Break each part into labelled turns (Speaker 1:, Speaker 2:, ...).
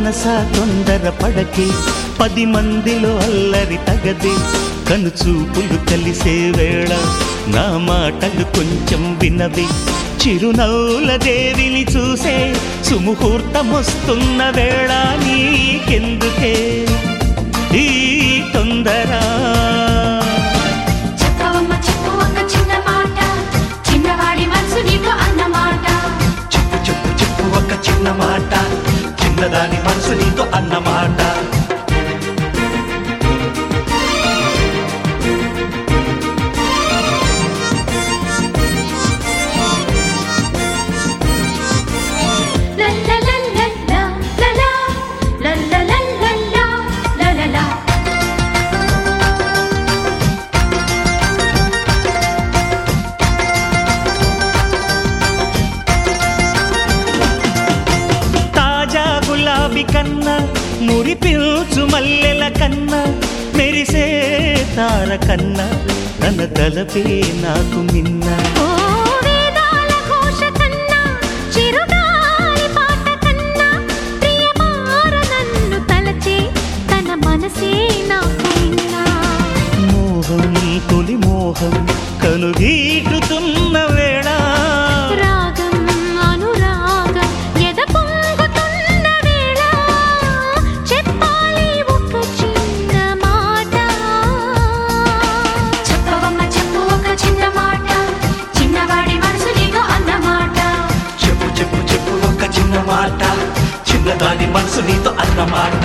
Speaker 1: మనసా తొందర పడకే పది మందిలో అల్లరి తగదే కనుచూపులు కలిసే వేళ నా మాటలు కొంచెం వినవి చిరునవ్వుల దేవిని చూసే సుముహూర్తమొస్తున్న వేళ నీకెందుకే ఈ తొందర
Speaker 2: చెప్పవమ్మ చెప్పు ఒక చిన్న మాట చిన్నవాడి మనసు నీతో అన్నమాట
Speaker 3: చెప్పు చెప్పు చెప్పు ఒక చిన్న మాట చిన్నదాని మనసు నీతో అన్నమాట
Speaker 2: లల్లలల్లల్లా, లలా, లల్లలల్లల్లా, లలలా.
Speaker 1: తాజా గులాబీ కన్నా మురిపిల్చు మల్లెల కన్నా మెరిసే తార కన్నా తన తలపే నాకు మిన్న
Speaker 2: ఓ వేదాల ఘోష కన్నా, చిరుగాలి పాట కన్నా, ప్రియమార నన్ను తలచే తన మనసే నాకు విన్నా
Speaker 1: మోహం తొలి మోహం కనుగీటుతున్న వేళ
Speaker 2: రాగం అనురాగం ఎద పొంగుతున్న వేళ చెప్పాలి ఒక చిన్న మాట చెప్పవమ్మ చెప్పు ఒక చిన్న మాట చిన్నవాడి మనసు నీతో అన్నమాట
Speaker 3: చెప్పు చెప్పు చెప్పు ఒక చిన్న మాట చిన్నదాని మనసు నీతో అన్నమాట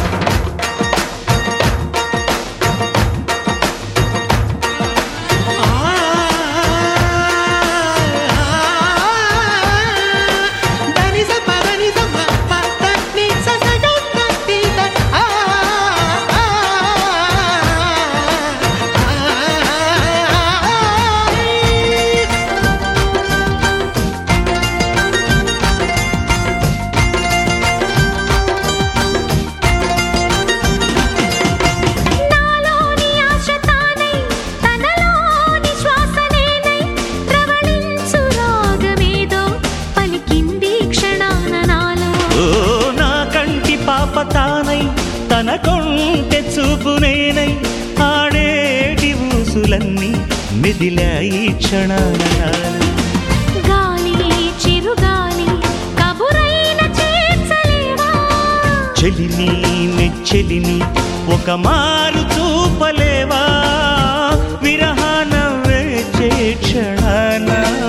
Speaker 2: నాలోని ఆశ తానై తనలోని శ్వాస నేనై ప్రవళించు రాగమేదో పలికింది క్షణాన నాలో
Speaker 1: ఓ నా కంటి పాప తానై తన కొంటె చూపు నేనై ఆడేటి ఊసులన్నీ మెదిలాయి క్షణాన నాలో.
Speaker 2: గాలి చిరుగాలి కబురైన చేర్చలేవా
Speaker 1: చెలిని నెచ్చెలిని ఒక మారు చూపలేవా విరహాన వేచే క్షణాన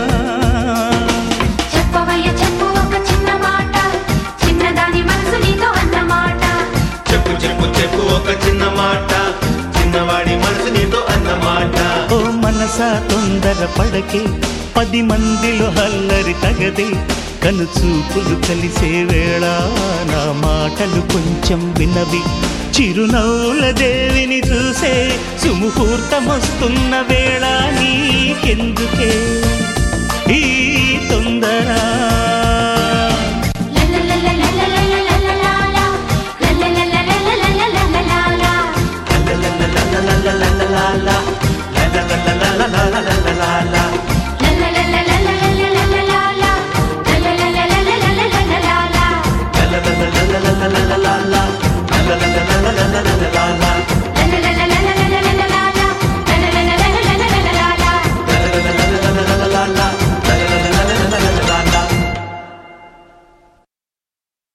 Speaker 2: చెప్పవయ్య చెప్పు ఒక చిన్న మాట చిన్నదాని మనసు నీతో అన్నమాట
Speaker 3: చెప్పు చెప్పు చెప్పు ఒక చిన్న మాట చిన్నవాడి మనసు నీతో అన్నమాట
Speaker 1: ఓ మనసా తొందర పడకే పది మందిలో హల్లరి తగదే కనుచూపులు కలిసే వేళ నా మాటలు కొంచెం వినవి చిరునవ్వుల దేవిని చూసే సుముహూర్తమొస్తున్న వేళ నీకెందుకే ఈ తొందర